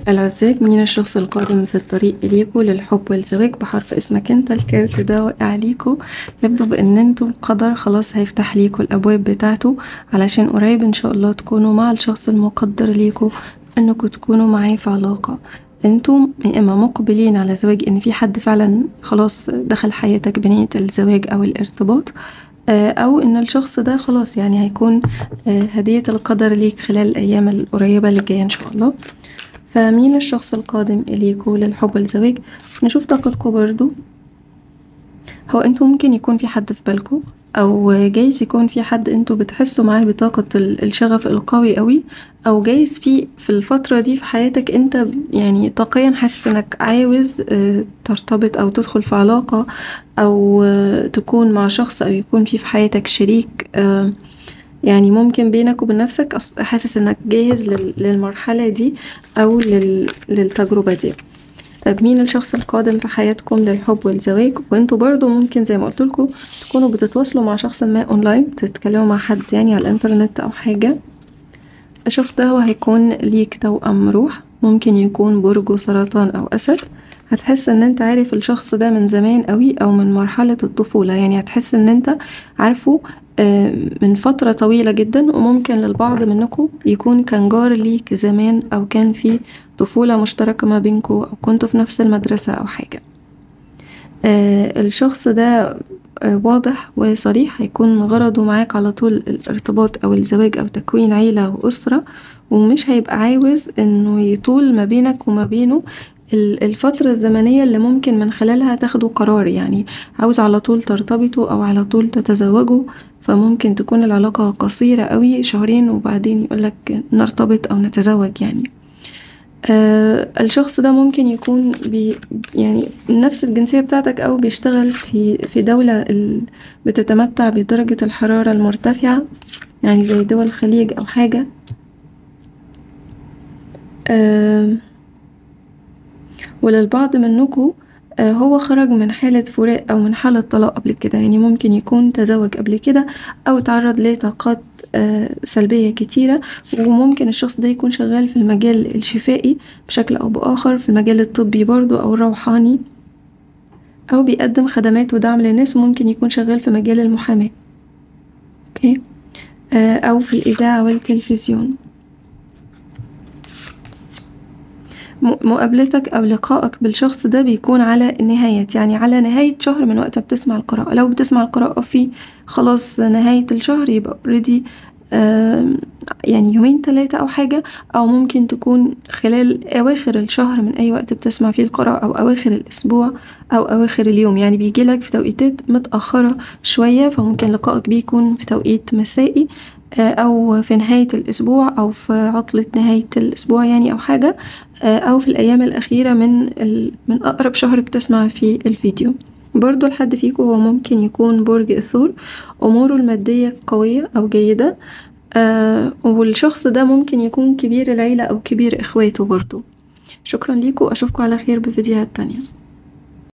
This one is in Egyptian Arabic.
العزاب مين الشخص القادم في الطريق إليكوا للحب والزواج بحرف اسمك انت الكارت ده واقع ليكوا يبدو بإن انتوا القدر خلاص هيفتح ليكوا الأبواب بتاعته علشان قريب إن شاء الله تكونوا مع الشخص المقدر ليكوا إنكوا تكونوا معاه في علاقة انتوا يا إما مقبلين على زواج إن في حد فعلا خلاص دخل حياتك بنية الزواج أو الارتباط أو إن الشخص ده خلاص يعني هيكون هدية القدر ليك خلال الأيام القريبة اللي جاية إن شاء الله فمين الشخص القادم إليكوا للحب والزواج نشوف طاقتكوا برضو هو انتوا ممكن يكون في حد في بالكوا أو جايز يكون في حد انتوا بتحسوا معاه بطاقة الشغف القوي قوي أو جايز في في الفترة دي في حياتك انت يعني طاقيا حاسس انك عاوز ترتبط أو تدخل في علاقة أو تكون مع شخص أو يكون في في حياتك شريك يعني ممكن بينك وبين نفسك حاسس انك جاهز للمرحلة دي أو للتجربة دي طيب مين الشخص القادم في حياتكم للحب والزواج وانتوا برضو ممكن زي ما قلتلكوا تكونوا بتتواصلوا مع شخص ما اونلاين تتكلموا مع حد يعني على الانترنت او حاجة الشخص ده هو هيكون ليك توأم روح ممكن يكون برجه سرطان او اسد هتحس ان انت عارف الشخص ده من زمان قوي او من مرحلة الطفولة يعني هتحس ان انت عارفه من فترة طويلة جدا وممكن للبعض منكم يكون كان جار ليك زمان أو كان في طفولة مشتركة ما بينكوا أو كنتوا في نفس المدرسة أو حاجة الشخص ده واضح وصريح هيكون غرضه معاك على طول الارتباط أو الزواج أو تكوين عيلة وأسرة ومش هيبقى عاوز إنه يطول ما بينك وما بينه الفترة الزمنية اللي ممكن من خلالها تاخدوا قرار يعني عاوز على طول ترتبطوا أو على طول تتزوجوا فممكن تكون العلاقة قصيرة قوي شهرين وبعدين يقولك نرتبط أو نتزوج يعني آه الشخص ده ممكن يكون بي يعني نفس الجنسية بتاعتك أو بيشتغل في في دولة بتتمتع بدرجة الحرارة المرتفعة يعني زي دول الخليج أو حاجة آه وللبعض منكم هو خرج من حالة فراق أو من حالة طلاق قبل كده يعني ممكن يكون تزوج قبل كده أو تعرض لطاقات سلبية كتيرة وممكن الشخص ده يكون شغال في المجال الشفائي بشكل أو بآخر في المجال الطبي برضو أو الروحاني أو بيقدم خدمات ودعم للناس وممكن يكون شغال في مجال المحاماة أوكي أو في الإذاعة والتلفزيون مقابلتك أو لقائك بالشخص ده بيكون على النهاية يعني على نهاية شهر من وقت ما بتسمع القراءة لو بتسمع القراءة في خلاص نهاية الشهر يبقى اوريدي يعني يومين تلاتة أو حاجة أو ممكن تكون خلال أواخر الشهر من أي وقت بتسمع فيه القراءة أو أواخر الأسبوع أو أواخر اليوم يعني بيجيلك في توقيتات متأخرة شوية فممكن لقائك بيكون في توقيت مسائي أو في نهاية الأسبوع أو في عطلة نهاية الأسبوع يعني أو حاجة أو في الأيام الأخيرة من من أقرب شهر بتسمع فيه الفيديو برضو لحد فيكم هو ممكن يكون برج الثور أموره المادية قوية أو جيدة آه والشخص ده ممكن يكون كبير العيلة أو كبير إخواته برضو شكرا ليكم أشوفكم على خير بفيديوهات تانية